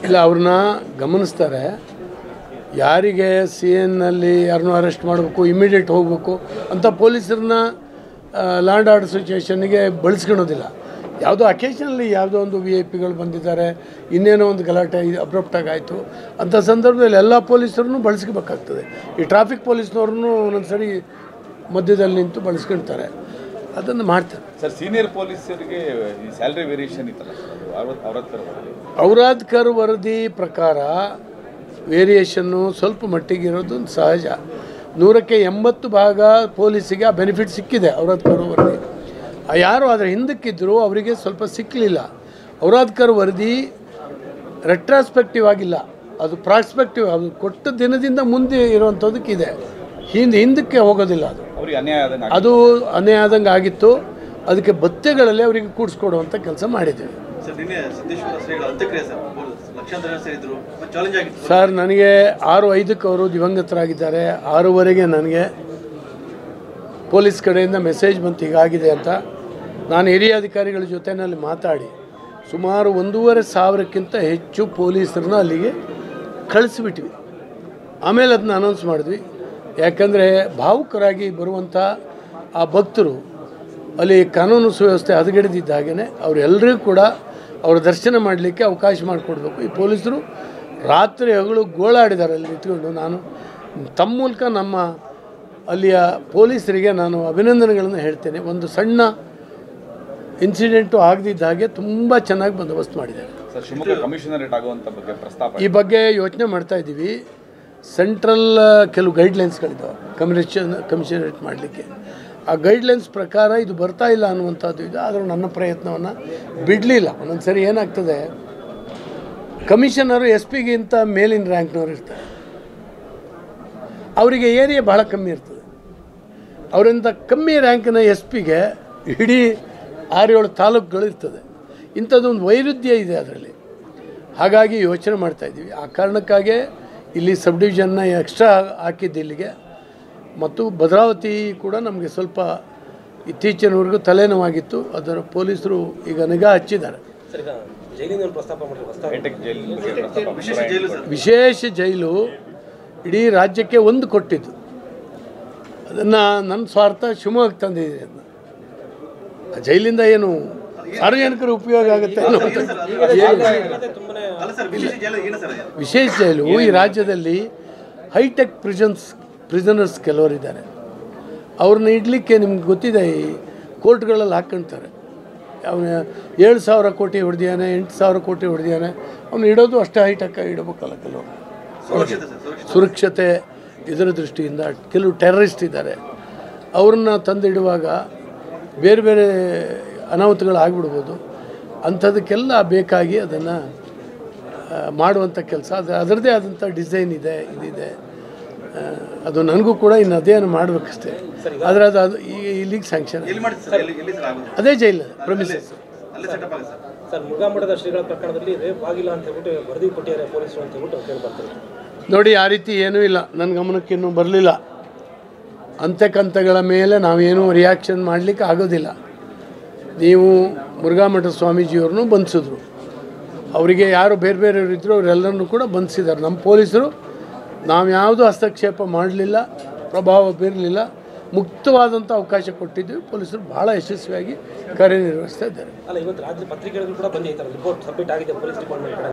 ಇಲ್ಲ ಅವ್ರನ್ನ ಗಮನಿಸ್ತಾರೆ ಯಾರಿಗೆ ಸಿ ಎನ್ನಲ್ಲಿ ಯಾರನ್ನೂ ಅರೆಸ್ಟ್ ಮಾಡಬೇಕು ಇಮಿಡಿಯೇಟ್ ಹೋಗಬೇಕು ಅಂತ ಪೊಲೀಸರನ್ನ ಲ್ಯಾಂಡ್ ಆರ್ಡರ್ ಸಿಚುವೇಷನ್ಗೆ ಬಳಸ್ಕೊಳೋದಿಲ್ಲ ಯಾವುದೋ ಅಕೇಶನಲ್ಲಿ ಯಾವುದೋ ಒಂದು ವಿ ಐ ಪಿಗಳು ಬಂದಿದ್ದಾರೆ ಇನ್ನೇನೋ ಒಂದು ಗಲಾಟೆ ಅಬ್ರಪ್ಟಾಗಿ ಆಯಿತು ಅಂಥ ಸಂದರ್ಭದಲ್ಲಿ ಎಲ್ಲ ಪೊಲೀಸರನ್ನು ಬಳಸ್ಕೋಬೇಕಾಗ್ತದೆ ಈ ಟ್ರಾಫಿಕ್ ಪೊಲೀಸ್ನವ್ರನ್ನೂ ಒಂದೊಂದು ಸರಿ ಮಧ್ಯದಲ್ಲಿ ನಿಂತು ಬಳಸ್ಕೊಳ್ತಾರೆ ಅದನ್ನು ಮಾಡ್ತಾರೆ ಸರ್ ಸೀನಿಯರ್ ಪೊಲೀಸರಿಗೆ ಈ ಸ್ಯಾಲ್ರಿ ವೇರಿಯೇಷನ್ ಇತ್ತಲ್ಲ ಅರವತ್ತು ಅರವತ್ತರ ಔರಾದ್ಕರ್ ವರದಿ ಪ್ರಕಾರ ವೇರಿಯೇಷನ್ನು ಸ್ವಲ್ಪ ಮಟ್ಟಿಗೆ ಇರೋದು ಸಹಜ ನೂರಕ್ಕೆ ಎಂಬತ್ತು ಭಾಗ ಪೊಲೀಸಿಗೆ ಆ ಬೆನಿಫಿಟ್ ಸಿಕ್ಕಿದೆ ಔರಾದ್ಕರ್ ವರದಿ ಆ ಯಾರು ಅದರ ಹಿಂದಕ್ಕಿದ್ದರೂ ಅವರಿಗೆ ಸ್ವಲ್ಪ ಸಿಕ್ಕಲಿಲ್ಲ ಔರಾದ್ಕರ್ ವರದಿ ರೆಟ್ರಾಸ್ಪೆಕ್ಟಿವ್ ಆಗಿಲ್ಲ ಅದು ಪ್ರಾಸ್ಪೆಕ್ಟಿವ್ ಅದು ಕೊಟ್ಟ ದಿನದಿಂದ ಮುಂದೆ ಇರುವಂಥದ್ದಕ್ಕಿದೆ ಹಿಂದೆ ಹಿಂದಕ್ಕೆ ಹೋಗೋದಿಲ್ಲ ಅದು ಅವ್ರಿಗೆ ಅನ್ಯಾಯ ಆದಂಗೆ ಅದು ಅನ್ಯಾಯ ಆದಂಗೆ ಆಗಿತ್ತು ಅದಕ್ಕೆ ಭತ್ಯೆಗಳಲ್ಲಿ ಅವರಿಗೆ ಕೂಡಿಸ್ಕೊಡುವಂಥ ಕೆಲಸ ಮಾಡಿದ್ದೀವಿ ಸರ್ ನಿನ್ನೆ ಸಿದ್ದೇಶ್ವರ ಶ್ರೀಗಳ ಅಂತ್ಯಕ್ರಿಯೆ ಸರ್ ಲಕ್ಷಾಂತರ ಜನ ಸೇರಿದ್ರು ಚಾಲೆಂಜ್ ಆಗಿತ್ತು ಸರ್ ನನಗೆ ಆರು ಐದಕ್ಕೆ ಅವರು ದಿವಂಗತರಾಗಿದ್ದಾರೆ ಆರೂವರೆಗೆ ನನಗೆ ಪೊಲೀಸ್ ಕಡೆಯಿಂದ ಮೆಸೇಜ್ ಬಂತು ಹೀಗಾಗಿದೆ ಅಂತ ನಾನು ಹಿರಿಯ ಅಧಿಕಾರಿಗಳ ಜೊತೆನಲ್ಲಿ ಮಾತಾಡಿ ಸುಮಾರು ಒಂದೂವರೆ ಸಾವಿರಕ್ಕಿಂತ ಹೆಚ್ಚು ಪೊಲೀಸರನ್ನ ಅಲ್ಲಿಗೆ ಕಳಿಸ್ಬಿಟ್ವಿ ಆಮೇಲೆ ಅದನ್ನ ಅನೌನ್ಸ್ ಮಾಡಿದ್ವಿ ಯಾಕಂದರೆ ಭಾವುಕರಾಗಿ ಬರುವಂಥ ಆ ಭಕ್ತರು ಅಲ್ಲಿ ಕಾನೂನು ಸುವ್ಯವಸ್ಥೆ ಹದಗೆಡಿದ್ದ ಹಾಗೆಯೇ ಅವರೆಲ್ಲರಿಗೂ ಕೂಡ ಅವರ ದರ್ಶನ ಮಾಡಲಿಕ್ಕೆ ಅವಕಾಶ ಮಾಡಿಕೊಡ್ಬೇಕು ಈ ಪೊಲೀಸರು ರಾತ್ರಿ ಹಗಲು ಗೋಳಾಡಿದ್ದಾರೆ ಅಲ್ಲಿ ನಿಂತ್ಕೊಂಡು ನಾನು ತಮ್ಮ ಮೂಲಕ ನಮ್ಮ ಅಲ್ಲಿಯ ಪೊಲೀಸರಿಗೆ ನಾನು ಅಭಿನಂದನೆಗಳನ್ನು ಹೇಳ್ತೇನೆ ಒಂದು ಸಣ್ಣ ಇನ್ಸಿಡೆಂಟು ಆಗದಿದ್ದ ಹಾಗೆ ತುಂಬ ಚೆನ್ನಾಗಿ ಬಂದೋಬಸ್ತ್ ಮಾಡಿದ್ದಾರೆ ಸರ್ ಶಿವಮೊಗ್ಗ ಕಮಿಷನರೇಟ್ ಆಗುವಂಥ ಬಗ್ಗೆ ಪ್ರಸ್ತಾಪ ಈ ಬಗ್ಗೆ ಯೋಚನೆ ಮಾಡ್ತಾ ಇದ್ದೀವಿ ಸೆಂಟ್ರಲ್ ಕೆಲವು ಗೈಡ್ಲೈನ್ಸ್ಗಳಿದ್ದಾವೆ ಕಮಿಷನ್ ಕಮಿಷನರೇಟ್ ಮಾಡಲಿಕ್ಕೆ ಆ ಗೈಡ್ಲೈನ್ಸ್ ಪ್ರಕಾರ ಇದು ಬರ್ತಾ ಇಲ್ಲ ಅನ್ನುವಂಥದ್ದು ಇದೆ ಆದರೂ ನನ್ನ ಪ್ರಯತ್ನವನ್ನು ಬಿಡಲಿಲ್ಲ ಒಂದೊಂದು ಸರಿ ಏನಾಗ್ತದೆ ಕಮಿಷನರು ಎಸ್ ಪಿಗಿಂತ ಮೇಲಿನ ರ್ಯಾಂಕ್ನವ್ರು ಇರ್ತಾರೆ ಅವರಿಗೆ ಏರಿಯಾ ಭಾಳ ಕಮ್ಮಿ ಇರ್ತದೆ ಅವರಿಂದ ಕಮ್ಮಿ ರ್ಯಾಂಕಿನ ಎಸ್ ಪಿಗೆ ಇಡೀ ಆರೇಳು ತಾಲೂಕುಗಳು ಇರ್ತದೆ ಇಂಥದ್ದೊಂದು ವೈರುಧ್ಯ ಇದೆ ಅದರಲ್ಲಿ ಹಾಗಾಗಿ ಯೋಚನೆ ಮಾಡ್ತಾ ಇದ್ದೀವಿ ಆ ಕಾರಣಕ್ಕಾಗಿ ಇಲ್ಲಿ ಸಬ್ ಡಿವಿಷನ್ನ ಎಕ್ಸ್ಟ್ರಾ ಹಾಕಿದ್ದು ಇಲ್ಲಿಗೆ ಮತ್ತು ಭದ್ರಾವತಿ ಕೂಡ ನಮಗೆ ಸ್ವಲ್ಪ ಇತ್ತೀಚಿನವರೆಗೂ ತಲೆನೋವಾಗಿತ್ತು ಅದರ ಪೊಲೀಸರು ಈಗ ನಿಗಾ ಹಚ್ಚಿದ್ದಾರೆ ಸರ್ ಈಗ ಜೈಲಿನ ಒಂದು ಪ್ರಸ್ತಾಪ ಮಾಡಿರಿ ಹೊಸದಾಗಿ ಹೈಟೆಕ್ ಜೈಲ್ ಬಗ್ಗೆ ಪ್ರಸ್ತಾಪ ವಿಶೇಷ ಜೈಲು ಸರ್ ವಿಶೇಷ ಜೈಲು ಇಡೀ ರಾಜ್ಯಕ್ಕೆ ಒಂದು ಕೊಟ್ಟಿದ್ದು ಅದನ್ನು ನನ್ನ ಸ್ವಾರ್ಥ ಶಿವಮೊಗ್ಗ ತಂದಿದ್ದೀನಿ ಅದನ್ನ ಆ ಜೈಲಿಂದ ಏನು ಸಾರ್ವಜನಿಕರ ಉಪಯೋಗ ಆಗುತ್ತೆ ಅನ್ನೋ ತುಂಬನೇ ಅಲ್ಲ ಸರ್ ವಿಶೇಷ ಜೈಲು ಏನು ಸರ್ ಅದು? ವಿಶೇಷ ಜೈಲು ಈ ರಾಜ್ಯದಲ್ಲಿ ಹೈಟೆಕ್ ಪ್ರಿಸನ್ಸ್ ಪ್ರಿಸನರ್ಸ್ ಕೆಲವರಿದ್ದಾರೆ ಅವ್ರನ್ನ ಇಡಲಿಕ್ಕೆ ನಿಮ್ಗೆ ಗೊತ್ತಿದೆ ಈ ಕೋರ್ಟ್ಗಳಲ್ಲಿ ಹಾಕ್ಕೊಂತಾರೆ ಅವನ ಏಳು ಸಾವಿರ ಕೋಟಿ ಹೊಡೆದಿಯಾನೆ ಎಂಟು ಸಾವಿರ ಕೋಟಿ ಹೊಡೆದಿಯಾನೆ ಅವನು ಇಡೋದು ಅಷ್ಟೇ ಹೈಟೆಕ್ ಇಡಬೇಕಲ್ಲ ಕೆಲವರು ಸುರಕ್ಷತೆ ಸರ್ ಸುರಕ್ಷತೆ ಸುರಕ್ಷತೆ ಇದರ ದೃಷ್ಟಿಯಿಂದ ಕೆಲವು ಟೆರರಿಸ್ಟ್ ಇದ್ದಾರೆ ಅವ್ರನ್ನ ತಂದಿಡುವಾಗ ಬೇರೆ ಬೇರೆ ಅನಾಹುತಗಳು ಆಗಿಬಿಡ್ಬೋದು ಅಂಥದಕ್ಕೆಲ್ಲ ಬೇಕಾಗಿ ಅದನ್ನು ಮಾಡುವಂಥ ಕೆಲಸ ಅದು ಅದರದ್ದೇ ಆದಂಥ ಡಿಸೈನ್ ಇದೆ ಇದಿದೆ ಆ, ಅದು ನನಗೂ ಕೂಡ ಇನ್ನು ಅಧ್ಯಯನ ಮಾಡಬೇಕಷ್ಟೇ ಆದರೆ ಅದು ಅದು ಈಗ ಇಲ್ಲಿಗೆ ಸ್ಯಾಂಕ್ಷನ್ ಎಲ್ಲಿ ಮಾಡ್ತೀವಿ ಸರ್ ಎಲ್ಲಿ ಎಲ್ಲಿ ಸರ್ ಆಗೋದು ಅದೇ ಜೈಲು ಪ್ರಮಿಸಸ್ ಅಲ್ಲೇ ಸೆಟಪ್ ಆಗುತ್ತೆ ಸರ್ ಸರ್ ಮುರುಘಾಮಠದ ಶ್ರೀಗಳ ಪ್ರಕರಣದಲ್ಲಿ ರೇಪ್ ಆಗಿಲ್ಲ ಅಂತ ಹೇಳ್ಬಿಟ್ಟು ವರದಿ ಕೊಟ್ಟಿದ್ದಾರೆ ಪೊಲೀಸರು ಅಂತ ಹೇಳ್ಬಿಟ್ಟು ಕೇಳಿ ಬರ್ತಾರೆ ನೋಡಿ ಆ ರೀತಿ ಏನೂ ಇಲ್ಲ ನನ್ನ ಗಮನಕ್ಕೆ ಇನ್ನೂ ಬರಲಿಲ್ಲ ಅಂತ್ಯಕಂತಗಳ ಮೇಲೆ ನಾವೇನೂ ರಿಯಾಕ್ಷನ್ ಮಾಡಲಿಕ್ಕೆ ಆಗೋದಿಲ್ಲ ನೀವು ಮುರುಘಾಮಠ ಸ್ವಾಮೀಜಿಯವ್ರನ್ನೂ ಬಂಧಿಸಿದ್ರು ಅವರಿಗೆ ಯಾರು ಬೇರೆ ಬೇರೆಯವರು ಇದ್ದರು ಅವರೆಲ್ಲರನ್ನೂ ಕೂಡ ಬಂಧಿಸಿದ್ದಾರೆ ನಮ್ಮ ಪೊಲೀಸರು ನಾವು ಯಾವುದೂ ಹಸ್ತಕ್ಷೇಪ ಮಾಡಲಿಲ್ಲ ಪ್ರಭಾವ ಬೀರಲಿಲ್ಲ ಮುಕ್ತವಾದಂಥ ಅವಕಾಶ ಕೊಟ್ಟಿದ್ವಿ ಪೊಲೀಸರು ಭಾಳ ಯಶಸ್ವಿಯಾಗಿ ಕಾರ್ಯನಿರ್ವಹಿಸ್ತಾ ಇದ್ದಾರೆ ಅಲ್ಲ ಇವತ್ತು ರಾಜ್ಯ ಪತ್ರಿಕೆಗಳು ಕೂಡ ಬಂದಿದ್ದಾರೆ ರಿಪೋರ್ಟ್ ಸಬ್ಮಿಟ್ ಆಗಿದೆ ಪೊಲೀಸ್ ಡಿಪಾರ್ಟ್ಮೆಂಟ್ ಕಡೆ